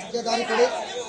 ಹಿಂಗೆ ದಾರಿ ಕೊಡಿ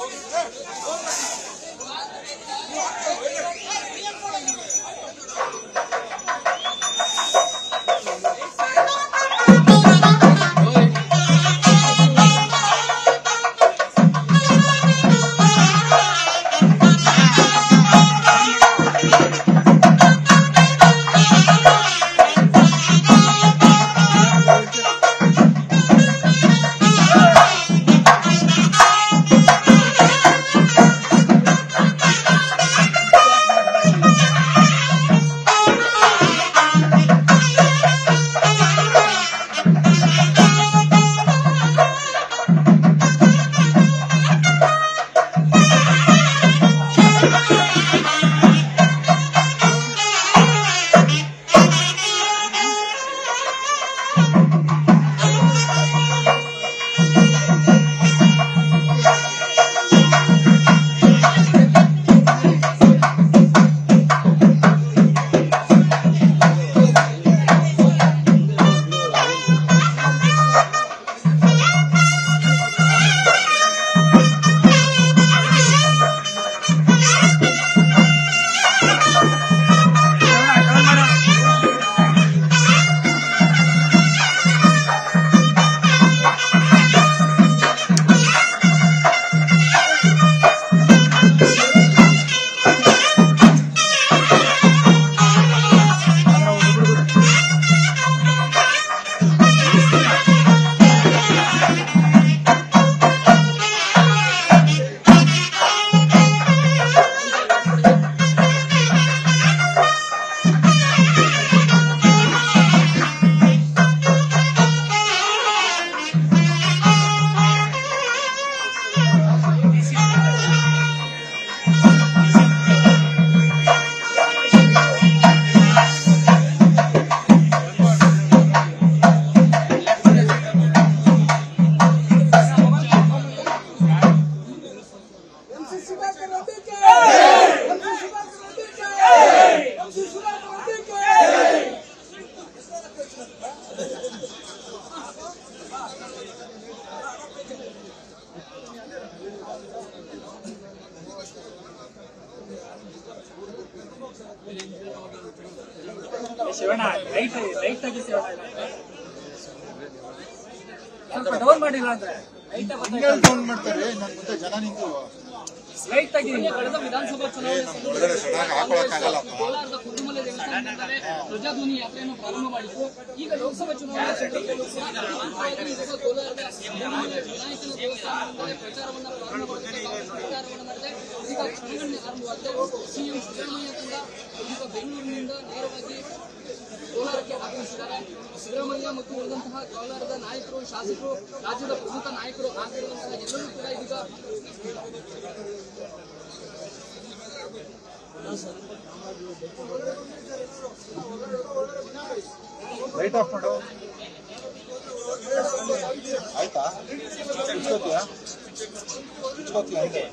ಶಿವಣ್ಣ ಲೈಟ್ ಲೈಟ್ ಆಗಿ ಶಿವಣ್ಣ ಸ್ವಲ್ಪ ಡೌನ್ ಮಾಡಿಲ್ಲ ಅಂದ್ರೆ ಲೈಟ್ ಹಿಂಗೆ ಫೋನ್ ಮಾಡ್ತಾರೆ ನನ್ನ ಮುಂದೆ ಜನ ನಿಂತು ಲೈಟ್ ಆಗಿ ಕಳೆದ ವಿಧಾನಸಭಾ ಚುನಾವಣೆ ಒಳಗಡೆ ಚೆನ್ನಾಗಿ ಹಾಕೊಳಕ್ಕಾಗಲ್ಲಪ್ಪ ಕೋಲಾರದ ಕುರುಮಲೆ ದೇವಸ್ಥಾನದಿಂದಲೇ ಪ್ರಜಾಧ್ವನಿ ಯಾತ್ರೆಯನ್ನು ಪ್ರಾರಂಭ ಮಾಡಿತ್ತು ಈಗ ಲೋಕಸಭಾ ಚುನಾವಣೆ ಸಂದರ್ಭದಲ್ಲೂ ಕೂಡ ಇದೀಗ ಕೋಲಾರದ ಕುರುಮಲೆ ವಿನಾಯಕನ ದೇವಸ್ಥಾನದಿಂದಲೇ ಪ್ರಚಾರವನ್ನ ಪ್ರಾರಂಭ ಮಾಡುತ್ತೆ ಕಾಂಗ್ರೆಸ್ ಪ್ರಚಾರವನ್ನು ಮಾಡಿದೆ ಈಗ ಕ್ಷಣಗಣನೆ ಆರಂಭವಾಗಿದೆ ಸಿಎಂ ಸಿದ್ದರಾಮಯ್ಯ ಕೂಡ ಈಗ ಬೆಂಗಳೂರಿನಿಂದ ನೇರವಾಗಿ ಕೋಲಾರಕ್ಕೆ ಆಗಮಿಸಿದ್ದಾರೆ ಸಿದ್ದರಾಮಯ್ಯ ಮತ್ತು ಉಳಿದಂತಹ ಕೋಲಾರದ ನಾಯಕರು ಶಾಸಕರು ರಾಜ್ಯದ ಪ್ರಮುಖ ನಾಯಕರು ಆಗಿರುವಂತಹ ಎಲ್ಲರೂ ಕೂಡ ಇದೀಗ ಲೈಟ್ ಆಫ್ ಮಾಡು ಆಯ್ತಾ ಇಟ್ಕೋತೀಯಾ ಇಟ್ಕೋತೀಯಾ ಹಂಗೆ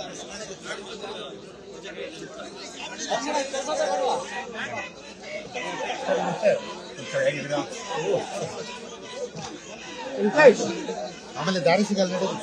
ಆಮೇಲೆ ದಾರಿ ಸಿಗಲ್ಲ ನೋಡು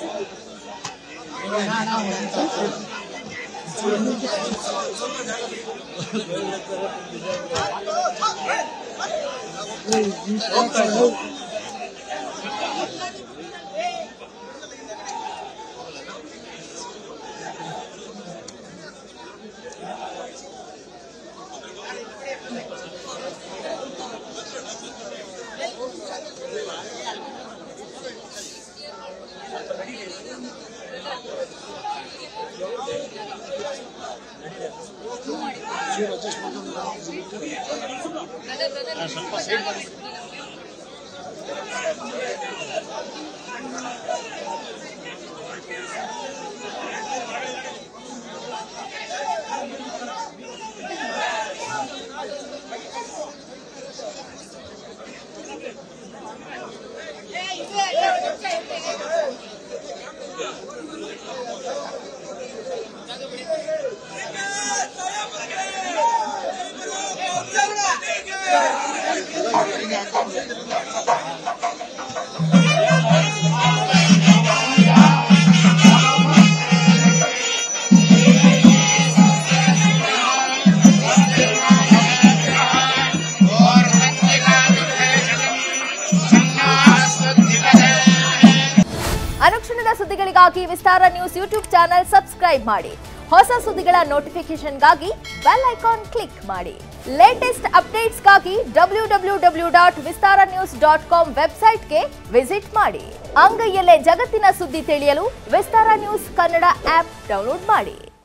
¡Vamos! ಅನುಕ್ಷಣದ ಸುದ್ದಿಗಳಿಗಾಗಿ Vistara news YouTube channel subscribe ಮಾಡಿ ಹೊಸ ಸುದ್ದಿಗಳ ನೋಟಿಫಿಕೇಶನ್ಗಾಗಿ ಬೆಲ್ ಐಕಾನ್ ಕ್ಲಿಕ್ ಮಾಡಿ ಲೇಟೆಸ್ಟ್ ಅಪ್ಡೇಟ್ಸ್ಗಾಗಿ W W W dot Vistara news dot com ವೆಬ್ಸೈಟ್ಗೆ ವಿಸಿಟ್ ಮಾಡಿ ಅಂಗೈಯಲ್ಲೇ ಜಗತ್ತಿನ ಸುದ್ದಿ ತಿಳಿಯಲು Vistara news Kannada app download ಮಾಡಿ